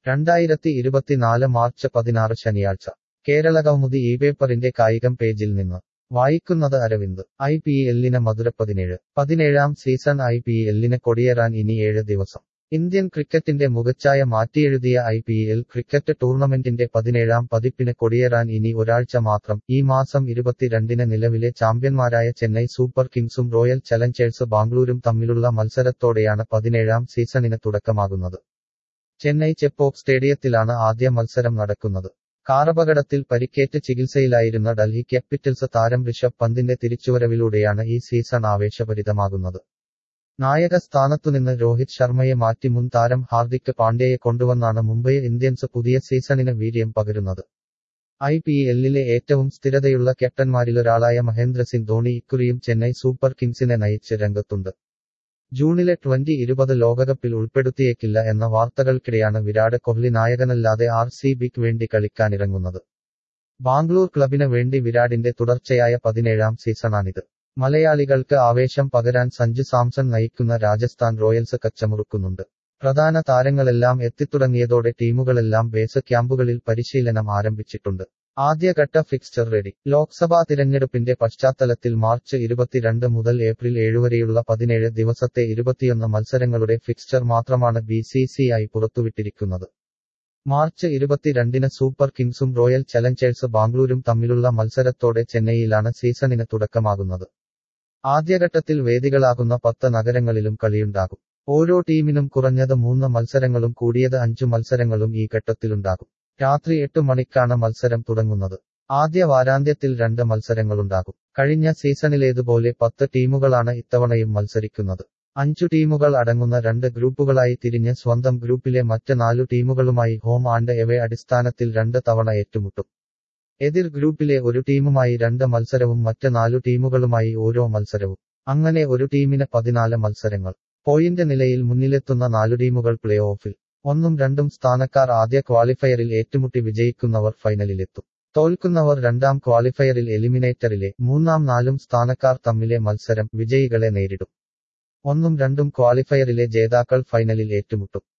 രണ്ടായിരത്തി ഇരുപത്തിനാല് മാർച്ച് പതിനാറ് ശനിയാഴ്ച കേരളകൗമുദി ഈ പേപ്പറിന്റെ കായികം പേജിൽ നിന്ന് വായിക്കുന്നത് അരവിന്ദ് ഐ പി എല്ലിന് മധുര പതിനേഴ് പതിനേഴാം സീസൺ ഐ പി എല്ലിന് കൊടിയേറാൻ ഇനി ഏഴ് ദിവസം ഇന്ത്യൻ ക്രിക്കറ്റിന്റെ മുഖച്ഛായ മാറ്റിയെഴുതിയ ഐ പി എൽ ക്രിക്കറ്റ് ടൂർണമെന്റിന്റെ പതിനേഴാം പതിപ്പിന് കൊടിയേറാൻ ഇനി ഒരാഴ്ച മാത്രം ഈ മാസം ഇരുപത്തിരണ്ടിന് നിലവിലെ ചാമ്പ്യന്മാരായ ചെന്നൈ സൂപ്പർ കിങ്സും റോയൽ ചലഞ്ചേഴ്സ് ബാംഗ്ലൂരും തമ്മിലുള്ള മത്സരത്തോടെയാണ് പതിനേഴാം സീസണിന് തുടക്കമാകുന്നത് ചെന്നൈ ചെപ്പോക്ക് സ്റ്റേഡിയത്തിലാണ് ആദ്യ മത്സരം നടക്കുന്നത് കാറപകടത്തിൽ പരിക്കേറ്റ് ചികിത്സയിലായിരുന്ന ഡൽഹി ക്യാപിറ്റൽസ് താരം ഋഷഭ് പന്തിന്റെ തിരിച്ചുവരവിലൂടെയാണ് ഈ സീസൺ ആവേശഭരിതമാകുന്നത് നായക സ്ഥാനത്തുനിന്ന് രോഹിത് ശർമ്മയെ മാറ്റി മുൻ താരം ഹാർദിക് പാണ്ഡ്യയെ കൊണ്ടുവന്നാണ് മുംബൈ ഇന്ത്യൻസ് പുതിയ സീസണിന് വീര്യം പകരുന്നത് ഐ പി എല്ലിലെ ഏറ്റവും സ്ഥിരതയുള്ള ക്യാപ്റ്റന്മാരിലൊരാളായ മഹേന്ദ്ര സിംഗ് ധോണി ഇക്കുറിയും ചെന്നൈ സൂപ്പർ കിങ്സിനെ നയിച്ച് രംഗത്തുണ്ട് ജൂണിലെ ട്വന്റി ഇരുപത് ലോകകപ്പിൽ ഉൾപ്പെടുത്തിയേക്കില്ല എന്ന വാർത്തകൾക്കിടെയാണ് വിരാട് കോഹ്ലി നായകനല്ലാതെ ആർ സി ബിക്ക് വേണ്ടി കളിക്കാനിറങ്ങുന്നത് ബാംഗ്ലൂർ ക്ലബിന് വേണ്ടി വിരാടിന്റെ തുടർച്ചയായ പതിനേഴാം സീസണാണിത് മലയാളികൾക്ക് ആവേശം പകരാൻ സഞ്ജു സാംസൺ നയിക്കുന്ന രാജസ്ഥാൻ റോയൽസ് കച്ചമുറുക്കുന്നുണ്ട് പ്രധാന താരങ്ങളെല്ലാം എത്തിത്തുടങ്ങിയതോടെ ടീമുകളെല്ലാം ബേസ് ക്യാമ്പുകളിൽ പരിശീലനം ആരംഭിച്ചിട്ടുണ്ട് ആദ്യഘട്ട ഫിക്സ്ചർ റെഡി ലോക്സഭാ തിരഞ്ഞെടുപ്പിന്റെ പശ്ചാത്തലത്തിൽ മാർച്ച് ഇരുപത്തിരണ്ട് മുതൽ ഏപ്രിൽ ഏഴ് വരെയുള്ള പതിനേഴ് ദിവസത്തെ ഇരുപത്തിയൊന്ന് മത്സരങ്ങളുടെ ഫിക്സ്ചർ മാത്രമാണ് ബി സി സി ഐ പുറത്തുവിട്ടിരിക്കുന്നത് മാർച്ച് ഇരുപത്തിരണ്ടിന് സൂപ്പർ കിങ്സും റോയൽ ചലഞ്ചേഴ്സ് ബാംഗ്ലൂരും തമ്മിലുള്ള മത്സരത്തോടെ ചെന്നൈയിലാണ് സീസണിന് തുടക്കമാകുന്നത് ആദ്യഘട്ടത്തിൽ വേദികളാകുന്ന പത്ത് നഗരങ്ങളിലും കളിയുണ്ടാകും ഓരോ ടീമിനും കുറഞ്ഞത് മൂന്ന് മത്സരങ്ങളും കൂടിയത് അഞ്ചു മത്സരങ്ങളും ഈ ഘട്ടത്തിലുണ്ടാകും രാത്രി എട്ട് മണിക്കാണ് മത്സരം തുടങ്ങുന്നത് ആദ്യ വാരാന്ത്യത്തിൽ രണ്ട് മത്സരങ്ങളുണ്ടാകും കഴിഞ്ഞ സീസണിലേതുപോലെ പത്ത് ടീമുകളാണ് ഇത്തവണയും മത്സരിക്കുന്നത് അഞ്ചു ടീമുകൾ അടങ്ങുന്ന രണ്ട് ഗ്രൂപ്പുകളായി തിരിഞ്ഞ് സ്വന്തം ഗ്രൂപ്പിലെ മറ്റ് നാലു ടീമുകളുമായി ഹോം ആൻഡ് എവേ അടിസ്ഥാനത്തിൽ രണ്ട് തവണ ഏറ്റുമുട്ടും എതിർ ഗ്രൂപ്പിലെ ഒരു ടീമുമായി രണ്ട് മത്സരവും മറ്റ് നാലു ടീമുകളുമായി ഓരോ മത്സരവും അങ്ങനെ ഒരു ടീമിന് പതിനാല് മത്സരങ്ങൾ പോയിന്റ് നിലയിൽ മുന്നിലെത്തുന്ന നാലു ടീമുകൾ പ്ലേ ഓഫിൽ ഒന്നും രണ്ടും സ്ഥാനക്കാർ ആദ്യ ക്വാളിഫയറിൽ ഏറ്റുമുട്ടി വിജയിക്കുന്നവർ ഫൈനലിലെത്തും തോൽക്കുന്നവർ രണ്ടാം ക്വാളിഫയറിൽ എലിമിനേറ്ററിലെ മൂന്നാം നാലും സ്ഥാനക്കാർ തമ്മിലെ മത്സരം വിജയികളെ നേരിടും ഒന്നും രണ്ടും ക്വാളിഫയറിലെ ജേതാക്കൾ ഫൈനലിൽ ഏറ്റുമുട്ടും